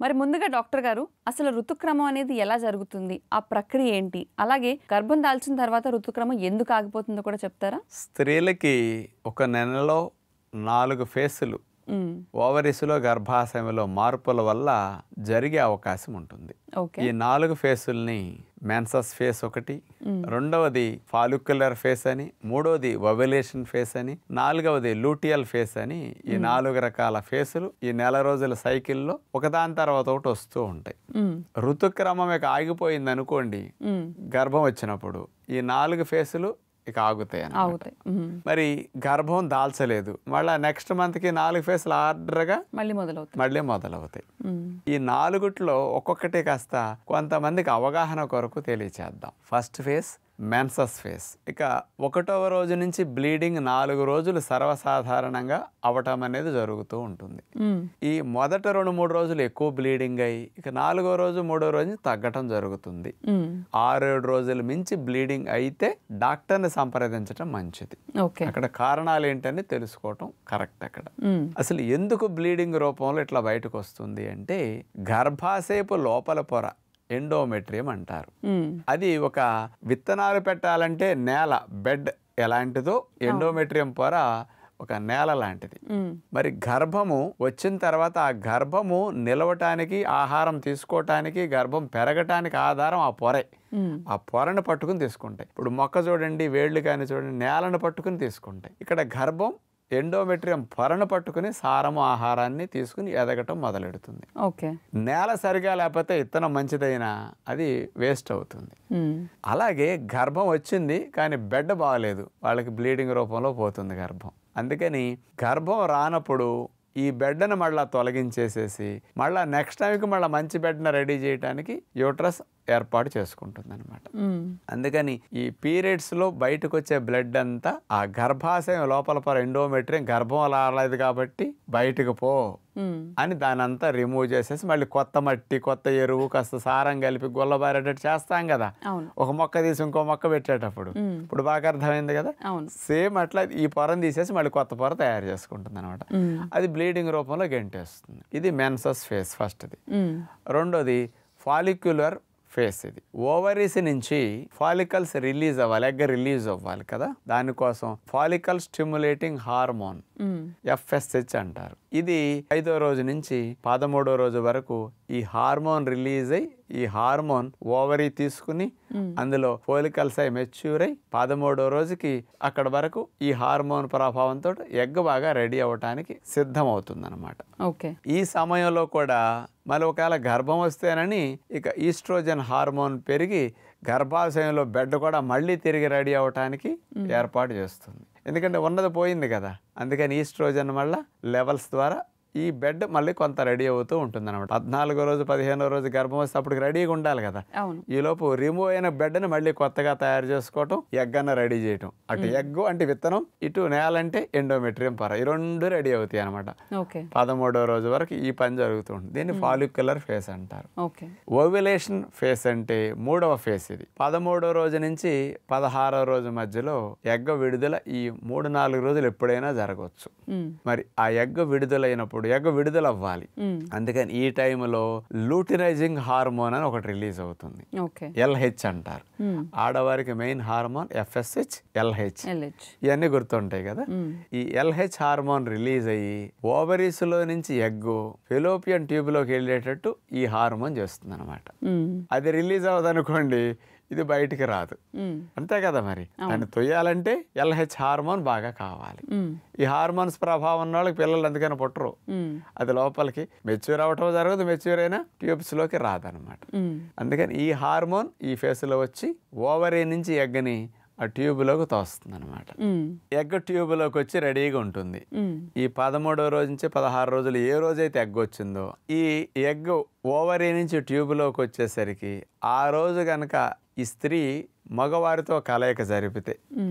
మరి ముందుగా డాక్టర్ గారు అసలు ఋతుక్రమం అనేది ఎలా జరుగుతుంది ఆ ప్రక్రియ ఏంటి అలాగే గర్భం దాల్చిన తర్వాత ఋతుక్రమం ఎందుకు ఆగిపోతుందో కూడా చెప్తారా స్త్రీలకి ఒక నెలలో నాలుగు ఫేసులు మ్మ్. ఓవరీస్లో గర్భాశయంలో మార్పుల వల్ల జరిగే అవకాశం ఉంటుంది ఓకే ఈ నాలుగు ఫేసుల్ని మెన్సస్ ఫేస్ ఒకటి రెండవది ఫాలిక్యులర్ ఫేస్ అని మూడవది వబులేషన్ ఫేస్ అని నాలుగవది లూటియల్ ఫేస్ అని ఈ నాలుగు రకాల ఫేసులు ఈ నెల రోజుల సైకిల్లో ఒకదాని తర్వాత ఒకటి వస్తూ ఉంటాయి మ్మ్. ఋతుక్రమం ఇక ఆగిపోయింది అనుకోండి మ్మ్. గర్భం వచ్చినప్పుడు ఈ నాలుగు ఫేసులు ఇక ఆగుతాయి అన్నమాట. ఆగుతాయి మ్మ్. మరి గర్భం దాల్చలేదు మళ్ళీ నెక్స్ట్ మంత్కి నాలుగు ఫేసులు ఆర్డర్గా మళ్ళీ మొదలవుతుంది మళ్ళీ మొదలవుతాయి మ్మ్. ఈ నాలుగుట్లో ఒక్కొక్కటి కాస్త కొంతమందికి అవగాహన కొరకు తెలియచేద్దాం ఫస్ట్ ఫేస్ మెన్సస్ ఫేస్ ఇక ఒకటవ రోజు నుంచి బ్లీడింగ్ నాలుగు రోజులు సర్వసాధారణంగా అవటం అనేది జరుగుతూ ఉంటుంది మ్మ్. ఈ మొదట రెండు మూడు రోజులు ఎక్కువ బ్లీడింగ్ అయ్యి ఇక నాలుగో రోజు మూడో రోజు తగ్గటం జరుగుతుంది మ్మ్. ఆరేడు రోజుల మించి బ్లీడింగ్ అయితే డాక్టర్ని సంప్రదించడం మంచిది ఓకే అక్కడ కారణాలు ఏంటని తెలుసుకోవటం కరెక్ట్ అక్కడ మ్మ్. అసలు ఎందుకు బ్లీడింగ్ రూపంలో ఇట్లా బయటకు వస్తుంది అంటే గర్భాశయపు లోపల పొర ఎండోమెట్రియం అంటారు మ్మ్. అది ఒక విత్తనాలు పెట్టాలంటే నేల బెడ్ ఎలాంటిదో ఎండోమెట్రియం పొర ఒక నేల లాంటిది మ్మ్. మరి గర్భము వచ్చిన తర్వాత ఆ గర్భము నిలవటానికి ఆహారం తీసుకోవటానికి గర్భం పెరగటానికి ఆధారం ఆ పొరే మ్మ్. ఆ పొరను పట్టుకుని తీసుకుంటాయి ఇప్పుడు మొక్క చూడండి వేళ్ళు కానీ చూడండి నేలను పట్టుకుని తీసుకుంటాయి ఇక్కడ గర్భం ఎండోమెట్రియం పొరను పట్టుకుని సారము ఆహారాన్ని తీసుకుని ఎదగటం మొదలెడుతుంది ఓకే నేల సరిగా లేకపోతే ఇత్తనం మంచిదైనా అది వేస్ట్ అవుతుంది మ్మ్. అలాగే గర్భం వచ్చింది కానీ బెడ్ బాగలేదు వాళ్ళకి బ్లీడింగ్ రూపంలో పోతుంది గర్భం అందుకని గర్భం రానప్పుడు ఈ బెడ్ను మళ్ళీ తొలగించేసేసి మళ్ళీ నెక్స్ట్ టైంకి మళ్ళీ మంచి బెడ్ను రెడీ చేయడానికి యూట్రస్ ఏర్పాటు చేసుకుంటుంది అనమాట మ్మ్. అందుకని ఈ పీరియడ్స్లో బయటకు వచ్చే బ్లడ్ అంతా ఆ గర్భాశయం లోపల పొర ఎండోమెట్రియం గర్భం రాలేదు కాబట్టి బయటకు పో మ్మ్. అని దాని అంతా రిమూవ్ చేసేసి మళ్ళీ కొత్త మట్టి కొత్త ఎరువు కాస్త సారం కలిపి గుల్లబారేటట్టు చేస్తాం కదా అవును ఒక మొక్క తీసి ఇంకో మొక్క పెట్టేటప్పుడు మ్మ్. ఇప్పుడు బాగా అర్థమైంది కదా అవును సేమ్ అట్లా ఈ పొరను తీసేసి మళ్ళీ కొత్త పొర తయారు చేసుకుంటుంది అనమాట మ్మ్. అది బ్లీడింగ్ రూపంలో గెంటేస్తుంది ఇది మెన్సస్ ఫేస్ ఫస్ట్ది మ్మ్. రెండోది ఫాలిక్యులర్ ఫేస్ ఇది ఓవరీస్ నుంచి ఫాలికల్స్ రిలీజ్ అవ్వాలి ఎగ్గ రిలీజ్ అవ్వాలి కదా దానికోసం ఫాలికల్ స్టిమ్యులేటింగ్ హార్మోన్ మ్మ్. ఎఫ్ఎస్హెచ్ అంటారు ఇది ఐదో రోజు నుంచి పదమూడో రోజు వరకు ఈ హార్మోన్ రిలీజ్ అయ్యి ఈ హార్మోన్ ఓవరీ తీసుకుని అందులో ఫోలికల్స్ అయి మెచ్యూర్ అయి పదమూడో రోజుకి అక్కడ వరకు ఈ హార్మోన్ ప్రభావంతో ఎగ్ బాగా రెడీ అవ్వటానికి సిద్ధమవుతుంది అనమాట ఓకే ఈ సమయంలో కూడా మళ్ళీ ఒకవేళ గర్భం వస్తేనని ఇక ఈస్ట్రోజన్ హార్మోన్ పెరిగి గర్భాశయంలో బెడ్ కూడా మళ్ళీ తిరిగి రెడీ అవ్వటానికి ఏర్పాటు చేస్తుంది ఎందుకంటే ఉన్నది పోయింది కదా అందుకని ఈస్ట్రోజన్ మళ్ళీ లెవెల్స్ ద్వారా ఈ బెడ్ మళ్ళీ కొంత రెడీ అవుతూ ఉంటుంది అనమాట పద్నాలుగో రోజు పదిహేనో రోజు గర్భం వస్తే అప్పటికి రెడీగా ఉండాలి కదా అవును ఈలోపు రిమూవ్ అయిన బెడ్ని మళ్ళీ కొత్తగా తయారు చేసుకోవటం ఎగ్ అన్న రెడీ చేయటం అటు ఎగ్ అంటే విత్తనం ఇటు నేల అంటే ఎండోమెట్రియం పర ఈ రెండు రెడీ అవుతాయి అనమాట ఓకే పదమూడో రోజు వరకు ఈ పని జరుగుతుంది దీన్ని ఫాలిక్యులర్ ఫేస్ అంటారు ఓకే ఓవ్యులేషన్ ఫేస్ అంటే మూడవ ఫేస్ ఇది పదమూడో రోజు నుంచి పదహారో రోజు మధ్యలో ఎగ్గ విడుదల ఈ మూడు నాలుగు రోజులు ఎప్పుడైనా జరగవచ్చు మ్మ్. మరి ఆ ఎగ్గ విడుదలైనప్పుడు ఎగ్గ విడుదల అవ్వాలి మ్మ్. అందుకని ఈ టైంలో లూటినైజింగ్ హార్మోన్ అని ఒకటి రిలీజ్ అవుతుంది ఓకే ఎల్హెచ్ అంటారు మ్మ్. ఆడవారికి main hormone FSH LH LH ఇవన్నీ గుర్తుంటాయి కదా మ్మ్. ఈ ఎల్హెచ్ హార్మోన్ రిలీజ్ అయ్యి ఓవరీస్ లో నుంచి ఎగ్గు ఫెలోపియన్ ట్యూబ్ లోకి వెళ్ళేటట్టు ఈ హార్మోన్ చేస్తుంది అనమాట మ్మ్. అది రిలీజ్ అవ్వదనుకోండి ఇది బయటికి రాదు మ్మ్. అంతే కదా మరి దాన్ని తొయ్యాలంటే ఎల్హెచ్ హార్మోన్ బాగా కావాలి మ్మ్. ఈ హార్మోన్స్ ప్రభావం ఉన్న వాళ్ళకి పిల్లలు అందుకని పుట్టరు మ్మ్. అది లోపలికి మెచ్యూర్ అవ్వటం జరగదు మెచ్యూర్ అయినా ట్యూబ్స్లోకి రాదనమాట మ్మ్. అందుకని ఈ హార్మోన్ ఈ ఫేస్లో వచ్చి ఓవరీ నుంచి ఎగ్గని ఆ ట్యూబ్లోకి తోస్తుంది అనమాట మ్మ్. ఎగ్ ట్యూబ్లోకి వచ్చి రెడీగా ఉంటుంది మ్మ్. ఈ పదమూడో రోజు నుంచి పదహారు రోజులు ఏ రోజైతే ఎగ్ వచ్చిందో ఈ ఎగ్ ఓవరీ నుంచి ట్యూబ్లోకి వచ్చేసరికి ఆ రోజు కనుక ఈ స్త్రీ మగవారితో కలయిక జరిపితే మ్మ్.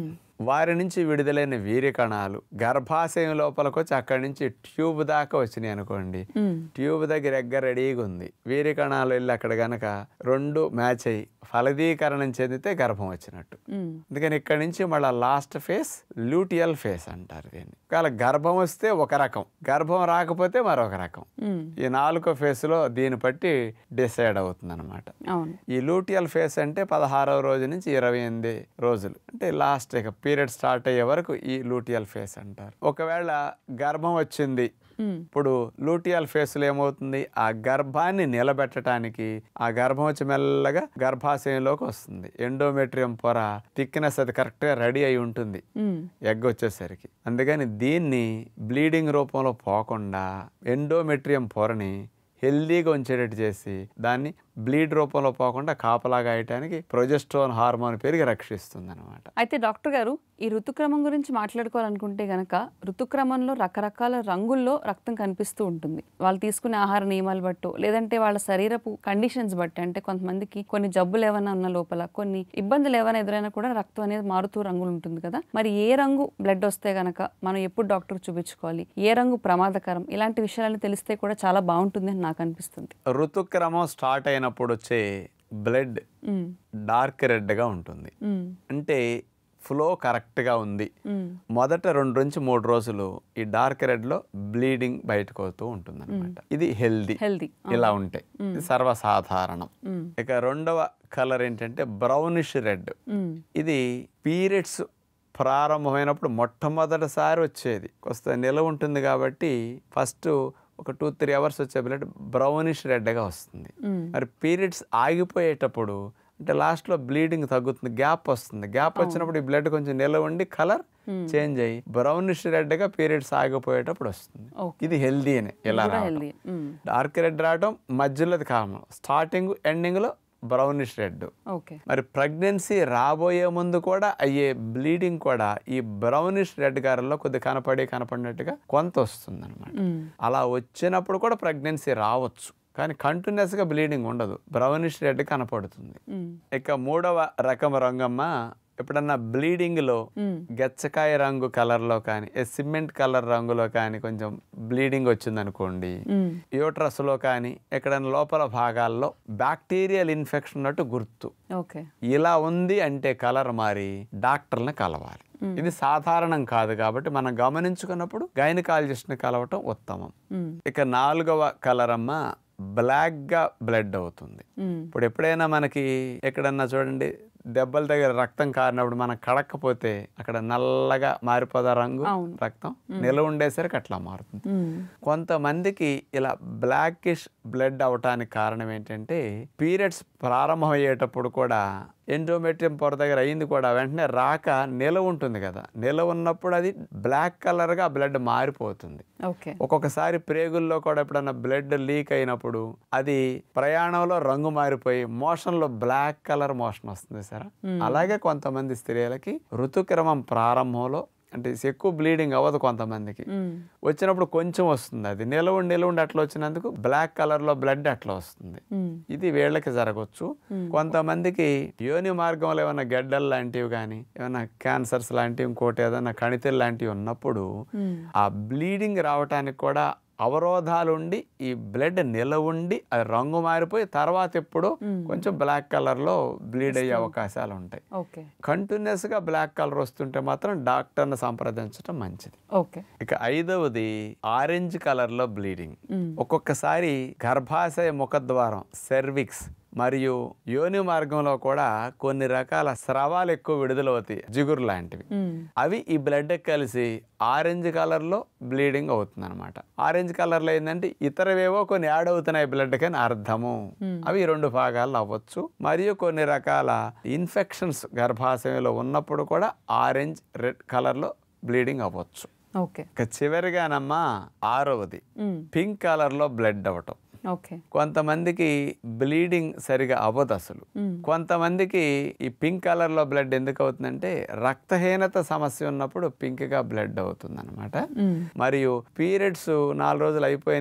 వారి నుంచి విడుదలైన వీర్య కణాలు గర్భాశయం లోపలికి వచ్చి అక్కడి నుంచి ట్యూబ్ దాకా వచ్చినాయి అనుకోండి ఉమ్, ట్యూబ్ దగ్గర ఎగ్గ రెడీగా ఉంది వీర్య కణాలు వెళ్ళి అక్కడ గనక రెండు మ్యాచ్ అయ్యి ఫలదీకరణం చెందితే గర్భం వచ్చినట్టు ఉమ్, అందుకని ఇక్కడి నుంచి మళ్ళీ లాస్ట్ ఫేస్ లూటియల్ ఫేస్ అంటారు దీన్ని ఒకవేళ గర్భం వస్తే ఒక రకం గర్భం రాకపోతే మరొక రకం ఉమ్, ఈ నాలుగో ఫేస్లో దీన్ని బట్టి డిసైడ్ అవుతుంది అనమాట అవును ఈ లూటియల్ ఫేస్ అంటే పదహారవ రోజు నుంచి ఇరవై ఎనిమిది రోజులు అంటే లాస్ట్ ఇక పీరియడ్ స్టార్ట్ అయ్యే వరకు ఈ లూటియల్ ఫేస్ అంటారు ఒకవేళ గర్భం వచ్చింది ఉమ్, ఇప్పుడు లూటియల్ ఫేస్లో ఏమవుతుంది ఆ గర్భాన్ని నిలబెట్టడానికి ఆ గర్భం వచ్చి మెల్లగా గర్భాశయంలోకి వస్తుంది ఎండోమెట్రియం పొర థిక్నెస్ అది కరెక్ట్గా రెడీ అయి ఉంటుంది ఉమ్, ఎగ్ వచ్చేసరికి అందుకని దీన్ని బ్లీడింగ్ రూపంలో పోకుండా ఎండోమెట్రియం పొరని హెల్దీగా ఉంచేటట్టు చేసి దాన్ని బ్లీడ్ రూపంలో పోకుండా కాపలా గాయటానికి ప్రొజెస్ట్రోన్ హార్మోన్ పెరిగి రక్షిస్తుంది అనమాట అయితే డాక్టర్ గారు ఈ ఋతుక్రమం గురించి మాట్లాడుకోవాలనుకుంటే గనక ఋతుక్రమంలో రకరకాల రంగుల్లో రక్తం కనిపిస్తూ ఉంటుంది వాళ్ళు తీసుకునే ఆహార నియమాలు బట్టో లేదంటే వాళ్ళ శరీరపు కండిషన్స్ బట్టి అంటే కొంతమందికి కొన్ని జబ్బులు ఏమైనా ఉన్న లోపల కొన్ని ఇబ్బందులు ఏమైనా ఎదురైనా కూడా రక్తం అనేది మారుతూ రంగులు ఉంటుంది కదా మరి ఏ రంగు బ్లడ్ వస్తే గనక మనం ఎప్పుడు డాక్టర్ చూపించుకోవాలి ఏ రంగు ప్రమాదకరం ఇలాంటి విషయాలను తెలిస్తే కూడా చాలా బాగుంటుంది అని నాకు అనిపిస్తుంది ఋతుక్రమం స్టార్ట్ అయినప్పుడు వచ్చే బ్లడ్ ఉమ్, డార్క్ రెడ్గా ఉంటుంది ఉమ్, అంటే ఫ్లో కరెక్ట్గా ఉంది ఉమ్, మొదట రెండు నుంచి మూడు రోజులు ఈ డార్క్ రెడ్లో బ్లీడింగ్ బయటకు అవుతూ ఉంటుంది అనమాట ఇది హెల్దీ హెల్దీ ఇలా ఉంటాయి ఇది సర్వసాధారణం ఉమ్, ఇక రెండవ కలర్ ఏంటంటే బ్రౌనిష్ రెడ్ ఉమ్, ఇది పీరియడ్స్ ప్రారంభమైనప్పుడు మొట్టమొదటిసారి వచ్చేది కొస్త నిలవ ఉంటుంది కాబట్టి ఫస్ట్ ఒక టూ త్రీ అవర్స్ వచ్చే బ్లడ్ బ్రౌనిష్ రెడ్గా వస్తుంది ఉమ్, మరి పీరియడ్స్ ఆగిపోయేటప్పుడు అంటే లాస్ట్లో బ్లీడింగ్ తగ్గుతుంది గ్యాప్ వస్తుంది గ్యాప్ వచ్చినప్పుడు ఈ బ్లడ్ కొంచెం నిలవ ఉండి కలర్ చేంజ్ అయ్యి బ్రౌనిష్ రెడ్గా పీరియడ్స్ ఆగిపోయేటప్పుడు వస్తుంది Okay. ఇది హెల్దీ అని ఇలా కూడా రావడం హెల్దీ ఉమ్, డార్క్ రెడ్ రావడం మధ్యలోది కారణం స్టార్టింగ్ ఎండింగ్లో బ్రౌనిష్ రెడ్ ఓకే మరి ప్రెగ్నెన్సీ రాబోయే ముందు కూడా అయ్యే బ్లీడింగ్ కూడా ఈ బ్రౌనిష్ రెడ్ గారిలో కొద్ది కనపడి కనపడినట్టుగా కొంత వస్తుంది అనమాట ఉమ్, అలా అలా వచ్చినప్పుడు కూడా ప్రెగ్నెన్సీ రావచ్చు కానీ కంటిన్యూస్గా బ్లీడింగ్ ఉండదు బ్రౌనిష్ రెడ్ కనపడుతుంది ఉమ్, ఇక మూడవ రకం రంగమ్మ ఎప్పుడన్నా బ్లీడింగ్లో ఉమ్, గచ్చకాయ రంగు కలర్లో కానీ ఏ సిమెంట్ కలర్ రంగులో కానీ కొంచెం బ్లీడింగ్ వచ్చిందనుకోండి ఉమ్, యూట్రస్లో కానీ ఎక్కడైనా లోపల భాగాల్లో బ్యాక్టీరియల్ ఇన్ఫెక్షన్ ఉన్నట్టు గుర్తు ఓకే ఇలా ఉంది అంటే కలర్ మారి డాక్టర్ని కలవాలి ఇది సాధారణం కాదు కాబట్టి మనం గమనించుకున్నప్పుడు గైనకాలజిస్ట్ని కలవటం ఉత్తమం ఉమ్, ఇక నాలుగవ కలర్ అమ్మ బ్లాక్గా బ్లడ్ అవుతుంది ఉమ్, ఇప్పుడు ఎప్పుడైనా మనకి ఎక్కడన్నా చూడండి దెబ్బల దగ్గర రక్తం కారినప్పుడు మనం కడక్కపోతే అక్కడ నల్లగా మారిపోదా రంగు అవును. రక్తం నిలవ ఉండేసరికి అట్లా మారుతుంది ఉమ్, కొంతమందికి ఇలా బ్లాకిష్ బ్లడ్ అవటానికి కారణం ఏంటంటే పీరియడ్స్ ప్రారంభమయ్యేటప్పుడు కూడా ఎండోమెట్రియం పొర దగ్గర అయింది కూడా వెంటనే రాక నిలవ ఉంటుంది కదా నిలవ ఉన్నప్పుడు అది బ్లాక్ కలర్గా బ్లడ్ మారిపోతుంది ఓకే ఒక్కొక్కసారి ప్రేగుల్లో కూడా ఎప్పుడన్నా బ్లడ్ లీక్ అయినప్పుడు అది ప్రయాణంలో రంగు మారిపోయి మోషన్లో బ్లాక్ కలర్ మోషన్ వస్తుంది సార్ అలాగే కొంతమంది స్త్రీలకి ఋతుక్రమం ప్రారంభంలో అంటే ఎక్కువ బ్లీడింగ్ అవ్వదు కొంతమందికి ఉమ్, వచ్చినప్పుడు కొంచెం వస్తుంది అది నిలవండి నిలవండి అట్లా వచ్చినందుకు బ్లాక్ కలర్లో బ్లడ్ అట్లా వస్తుంది ఉమ్, ఇది వీళ్ళకి జరగవచ్చు కొంతమందికి యోని మార్గంలో ఏమైనా గడ్డలు లాంటివి కానీ ఏమైనా క్యాన్సర్స్ లాంటివి ఇంకోటి ఏదైనా కణితులు లాంటివి ఉన్నప్పుడు ఉమ్, ఆ బ్లీడింగ్ రావటానికి కూడా అవరోధాలు ఉండి ఈ బ్లడ్ నిలవుండి అది రంగు మారిపోయి తర్వాత ఎప్పుడో కొంచెం బ్లాక్ కలర్లో బ్లీడ్ అయ్యే అవకాశాలు ఉంటాయి ఓకే కంటిన్యూస్గా బ్లాక్ కలర్ వస్తుంటే మాత్రం డాక్టర్ని సంప్రదించడం మంచిది ఓకే ఇక ఐదవది ఆరెంజ్ కలర్లో బ్లీడింగ్ ఉమ్, ఒక్కొక్కసారి గర్భాశయ ముఖద్వారం సెర్విక్స్ మరియు యోని మార్గంలో కూడా కొన్ని రకాల స్రవాలు ఎక్కువ విడుదలవుతాయి జిగురు లాంటివి ఉమ్, అవి ఈ బ్లడ్ కలిసి ఆరెంజ్ కలర్లో బ్లీడింగ్ అవుతుంది అనమాట ఆరెంజ్ కలర్లో ఏంటంటే ఇతరవేవో కొన్ని యాడ్ అవుతున్నాయి బ్లడ్ కానీ అర్థము అవి ఈ రెండు భాగాల్లో అవ్వచ్చు మరియు కొన్ని రకాల ఇన్ఫెక్షన్స్ గర్భాశయంలో ఉన్నప్పుడు కూడా ఆరెంజ్ రెడ్ కలర్లో బ్లీడింగ్ అవ్వచ్చు ఓకే ఇక చివరిగానమ్మా ఆరవది ఉమ్, పింక్ కలర్లో బ్లడ్ అవ్వటం ఓకే కొంతమందికి బ్లీడింగ్ సరిగా అవ్వదు అసలు ఉమ్, కొంతమందికి ఈ పింక్ కలర్లో బ్లడ్ ఎందుకు అవుతుందంటే రక్తహీనత సమస్య ఉన్నప్పుడు పింక్గా బ్లడ్ అవుతుంది అనమాట ఉమ్, మరియు పీరియడ్స్ నాలుగు రోజులు అయిపోయినాయి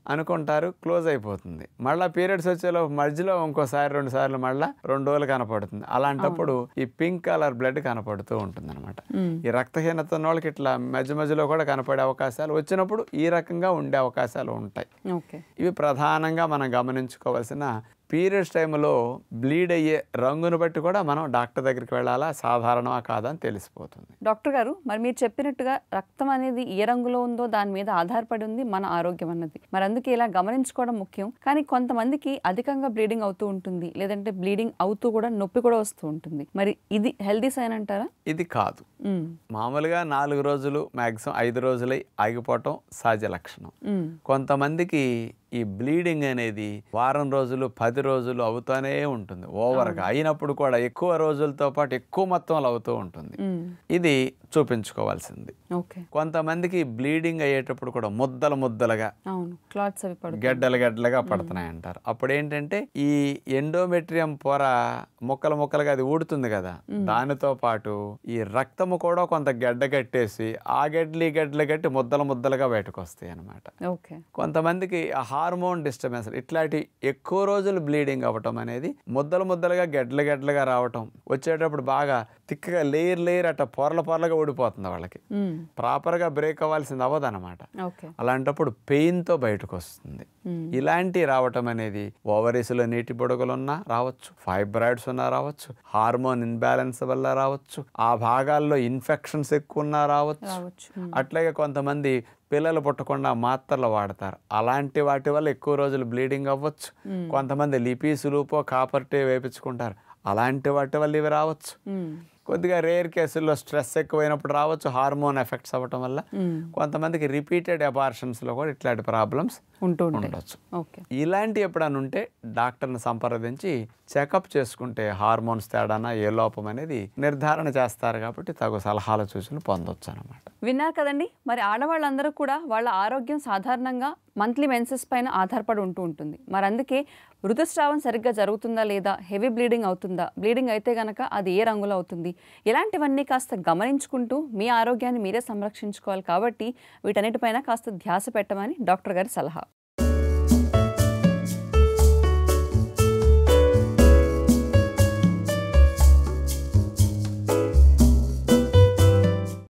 అనుకుంటారు క్లోజ్ అయిపోతుంది మళ్ళీ పీరియడ్స్ వచ్చేలో మధ్యలో ఇంకోసారి రెండు సార్లు మళ్ళీ రెండు రోజులు కనపడుతుంది అలాంటప్పుడు ఈ పింక్ కలర్ బ్లడ్ కనపడుతూ ఉంటుంది అనమాట ఈ రక్తహీనత ఉన్న వాళ్ళకి ఇట్లా మధ్య మధ్యలో కూడా కనపడే అవకాశాలు వచ్చినప్పుడు ఈ రకంగా ఉండే అవకాశాలు ఉంటాయి ఓకే ఇవి ప్రధానంగా మనం గమనించుకోవాల్సిన పీరియడ్స్ టైంలో బ్లీడ్ అయ్యే రంగును బట్టి కూడా మనం డాక్టర్ దగ్గరికి వెళ్ళాలా సాధారణమా కాదా అని తెలిసిపోతుంది డాక్టర్ గారు మరి మీరు చెప్పినట్టుగా రక్తం అనేది ఏ రంగులో ఉందో దాని మీద ఆధారపడి ఉంది మన ఆరోగ్యం అన్నది మరి అందుకే ఇలా గమనించుకోవడం ముఖ్యం కానీ కొంతమందికి అధికంగా బ్లీడింగ్ అవుతూ ఉంటుంది లేదంటే బ్లీడింగ్ అవుతూ కూడా నొప్పి కూడా వస్తూ ఉంటుంది మరి ఇది హెల్దీ సైన్ అంటారా ఇది కాదు మ్మ్. మామూలుగా నాలుగు రోజులు మ్యాక్సిమం ఐదు రోజులై ఆగిపోవటం సహజ లక్షణం మ్మ్. కొంతమందికి ఈ బ్లీడింగ్ అనేది వారం రోజులు పది రోజులు అవుతూనే ఉంటుంది ఓవర్గా అయినప్పుడు కూడా ఎక్కువ రోజులతో పాటు ఎక్కువ మొత్తంలో అవుతూ ఉంటుంది మ్మ్. ఇది చూపించుకోవాల్సింది ఓకే కొంతమందికి బ్లీడింగ్ అయ్యేటప్పుడు కూడా ముద్దలు ముద్దలుగా అవును క్లాత్స్ అవి పడు గడ్డలు గడ్డలుగా పడుతున్నాయి అంటారు అప్పుడు ఏంటంటే ఈ ఎండోమెట్రియం పొర ముక్కలు ముక్కలుగా అది ఊడుతుంది కదా దానితో పాటు ఈ రక్తము కూడా కొంత గడ్డ కట్టేసి ఆ గడ్డలు ఈ గడ్డలు కట్టి ముద్దలు ముద్దలుగా బయటకు వస్తాయి అన్నమాట ఓకే కొంతమందికి ఆ హార్మోన్ డిస్టర్బెన్స్ ఇట్లాంటి ఎక్కువ రోజులు బ్లీడింగ్ అవ్వటం అనేది ముద్దలు ముద్దలుగా గడ్డలు గడ్డలుగా రావటం వచ్చేటప్పుడు బాగా తిక్కగా లేయర్ లేయర్ అట్ట పొరల పొరలుగా ఊడిపోతుంది వాళ్ళకి మ్మ్. ప్రాపర్గా బ్రేక్ అవ్వాల్సింది అవ్వదన్నమాట ఓకే అలాంటప్పుడు పెయిన్తో బయటకు వస్తుంది మ్మ్. ఇలాంటి రావటం అనేది ఓవరీస్లో నీటి బుడగలు ఉన్నా రావచ్చు ఫైబ్రాయిడ్స్ ఉన్నా రావచ్చు హార్మోన్ ఇన్బ్యాలెన్స్ వల్ల రావచ్చు ఆ భాగాల్లో ఇన్ఫెక్షన్స్ ఎక్కువ ఉన్నా రావచ్చు రావచ్చు మ్మ్. అట్లాగే కొంతమంది పిల్లలు పుట్టకుండా మాత్రలు వాడతారు అలాంటి వాటి వల్ల ఎక్కువ రోజులు బ్లీడింగ్ అవ్వచ్చు కొంతమంది లిపీస్ లూపో కాపర్ టే వేపించుకుంటారు అలాంటి వాటి వల్ల ఇవి రావచ్చు మ్మ్. కొద్దిగా రేర్ కేసుల్లో స్ట్రెస్ ఎక్కువైనప్పుడు రావచ్చు హార్మోన్ ఎఫెక్ట్స్ అవ్వటం వల్ల మ్మ్. కొంతమందికి రిపీటెడ్ అబార్షన్స్లో కూడా ఇట్లాంటి ప్రాబ్లమ్స్ ఉంటూ ఉంటాయి ఉండొచ్చు ఓకే ఇలాంటి ఎప్పుడైనా ఉంటే డాక్టర్ని సంప్రదించి చెకప్ చేసుకుంటే హార్మోన్స్ తేడానా ఏ లోపం అనేది నిర్ధారణ చేస్తారు కాబట్టి తగు సలహాల సూచనలు పొందొచ్చు అనమాట విన్నారు కదండి మరి ఆడవాళ్ళందరూ కూడా వాళ్ళ ఆరోగ్యం సాధారణంగా మంత్లీ మెన్సెస్ పైన ఆధారపడి ఉంటూ ఉంటుంది మరి అందుకే ఋతుస్రావం సరిగ్గా జరుగుతుందా లేదా హెవీ బ్లీడింగ్ అవుతుందా బ్లీడింగ్ అయితే గనక అది ఏ రంగులో అవుతుంది ఇలాంటివన్నీ కాస్త గమనించుకుంటూ మీ ఆరోగ్యాన్ని మీరే సంరక్షించుకోవాలి కాబట్టి వీటన్నిటిపైన కాస్త ధ్యాస పెట్టమని డాక్టర్ గారి సలహా